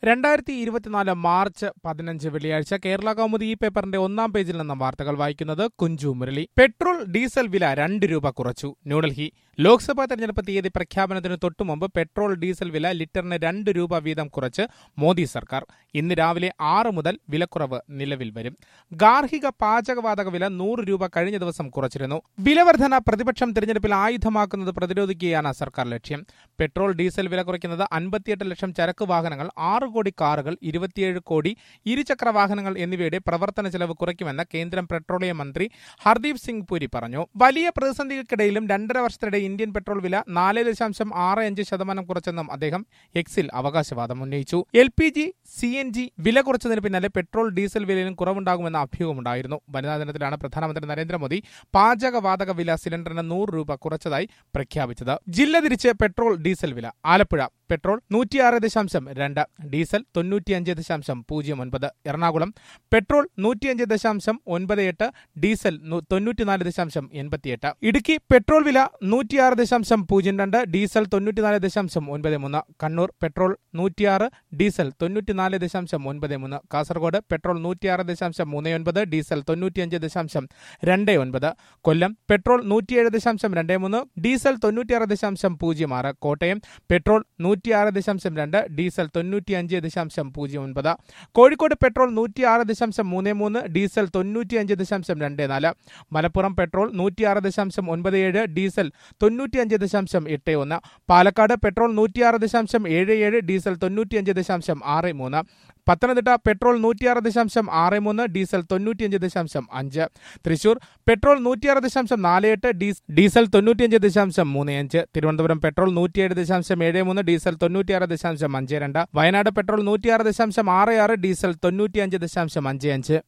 രണ്ടായിരത്തി ഇരുപത്തിനാല് മാർച്ച് പതിനഞ്ച് വെള്ളിയാഴ്ച കേരള കൗമുദി ഈ പേപ്പറിന്റെ ഒന്നാം പേജിൽ നിന്നും വാർത്തകൾ വായിക്കുന്നത് കുഞ്ചു മുരളി പെട്രോൾ ഡീസൽ വില രണ്ട് രൂപ കുറച്ചു ന്യൂഡൽഹി ലോക്സഭാ തെരഞ്ഞെടുപ്പ് തീയതി പ്രഖ്യാപനത്തിന് തൊട്ടുമുമ്പ് പെട്രോൾ ഡീസൽ വില ലിറ്ററിന് രണ്ട് രൂപ വീതം കുറച്ച് മോദി സർക്കാർ ഇന്ന് രാവിലെ ആറ് മുതൽ വിലക്കുറവ് നിലവിൽ വരും ഗാർഹിക പാചകവാതക വില നൂറ് രൂപ കഴിഞ്ഞ ദിവസം കുറച്ചിരുന്നു വിലവർധന പ്രതിപക്ഷം തെരഞ്ഞെടുപ്പിൽ ആയുധമാക്കുന്നത് പ്രതിരോധിക്കുകയാണ് സർക്കാർ ലക്ഷ്യം പെട്രോൾ ഡീസൽ വില കുറയ്ക്കുന്നത് അൻപത്തിയെട്ട് ലക്ഷം ചരക്ക് വാഹനങ്ങൾ ആറ് കോടി കാറുകൾ ഇരുപത്തിയേഴ് കോടി ഇരുചക്ര വാഹനങ്ങൾ എന്നിവയുടെ പ്രവർത്തന ചെലവ് കുറയ്ക്കുമെന്ന് കേന്ദ്രം പെട്രോളിയം മന്ത്രി ഹർദീപ് സിംഗ് പുരി പറഞ്ഞു വലിയ പ്രതിസന്ധികൾക്കിടയിലും രണ്ടര വർഷത്തിനിടെ ഇന്ത്യൻ പെട്രോൾ വില നാല് ദശാംശം ആറ് അഞ്ച് ശതമാനം കുറച്ചെന്നും അദ്ദേഹം എക്സിൽ അവകാശവാദം ഉന്നയിച്ചു L P G C N G വില കുറച്ചതിന് പിന്നാലെ പെട്രോൾ ഡീസൽ വിലയിലും കുറവുണ്ടാകുമെന്ന അഭ്യൂഹമുണ്ടായിരുന്നു വനിതാ ദിനത്തിലാണ് പ്രധാനമന്ത്രി നരേന്ദ്രമോദി പാചകവാതക വില സിലിണ്ടറിന് നൂറ് രൂപ കുറച്ചതായി പ്രഖ്യാപിച്ചത് ജില്ല തിരിച്ച് പെട്രോൾ ഡീസൽ വില ആലപ്പുഴ പെട്രോൾ നൂറ്റിയാറ് ദശാംശം രണ്ട് ഡീസൽ തൊണ്ണൂറ്റിയഞ്ച് ദശാംശം പൂജ്യം ഒൻപത് എറണാകുളം പെട്രോൾ നൂറ്റിയഞ്ച് ദശാംശം ഒൻപത് എട്ട് ഡീസൽ നു- തൊണ്ണൂറ്റിനാല് ദശാംശം എൺപത്തിയെട്ട് ഇടുക്കി പെട്രോൾ വില നൂറ്റിയാറ് ദശാംശം പൂജ്യം രണ്ട് ഡീസൽ തൊണ്ണൂറ്റിനാല് ദശാംശം ഒൻപത് മൂന്ന് കണ്ണൂർ പെട്രോൾ നൂറ്റിയാറ് ഡീസൽ തൊണ്ണൂറ്റിനാല് ദശാംശം ഒൻപത് മൂന്ന് കാസർഗോഡ് പെട്രോൾ നൂറ്റിയാറ് ദശാംശം മൂന്ന് ഒൻപത് ഡീസൽ തൊണ്ണൂറ്റിയഞ്ച് ദശാംശം രണ്ട് ഒൻപത് കൊല്ലം പെട്രോൾ നൂറ്റിയേഴ് ദശാംശം രണ്ട് മൂന്ന് ഡീസൽ തൊണ്ണൂറ്റിയാറ് ദശാംശം പൂജ്യം ആറ് കോട്ടയം പെട്രോൾ നൂറ്റിയാറ് ദശാംശം രണ്ട് ഡീസൽ തൊണ്ണൂറ്റിയഞ്ച് ദശാംശം പൂജ്യം ഒൻപത് കോഴിക്കോട് പെട്രോൾ നൂറ്റിയാറ് ദശാംശം മൂന്ന് മൂന്ന് ഡീസൽ തൊണ്ണൂറ്റിയഞ്ച് ദശാംശം രണ്ട് നാല് മലപ്പുറം പെട്രോൾ നൂറ്റിയാറ് ദശാംശം ഒൻപത് ഏഴ് ഡീസൽ തൊണ്ണൂറ്റിയഞ്ച് ദശാംശം എട്ട് ഒന്ന് പാലക്കാട് പെട്രോൾ നൂറ്റിയാറ് ദശാംശം ഏഴ് ഏഴ് ഡീസൽ തൊണ്ണൂറ്റിയഞ്ച് ദശാംശം ആറ് മൂന്ന് പത്തനംതിട്ട പെട്രോൾ നൂറ്റിയാറ് ദശാംശം ആറ് മൂന്ന് ഡീസൽ തൊണ്ണൂറ്റിയഞ്ച് ദശാംശം അഞ്ച് തൃശൂർ പെട്രോൾ നൂറ്റിയാറ് ദശാംശം നാല് എട്ട് ഡീസ്- ഡീസൽ തൊണ്ണൂറ്റിയഞ്ച് ദശാംശം മൂന്ന് അഞ്ച് തിരുവനന്തപുരം പെട്രോൾ നൂറ്റിയേഴ് ദശാംശം ഏഴ് മൂന്ന് ഡീസൽ തൊണ്ണൂറ്റിയാറ് ദശാംശം അഞ്ച് രണ്ട് വയനാട് പെട്രോൾ നൂറ്റിയാറ് ദശാംശം ആറ് ആറ് ഡീസൽ തൊണ്ണൂറ്റിയഞ്ച് ദശാംശം അഞ്ച് അഞ്ച്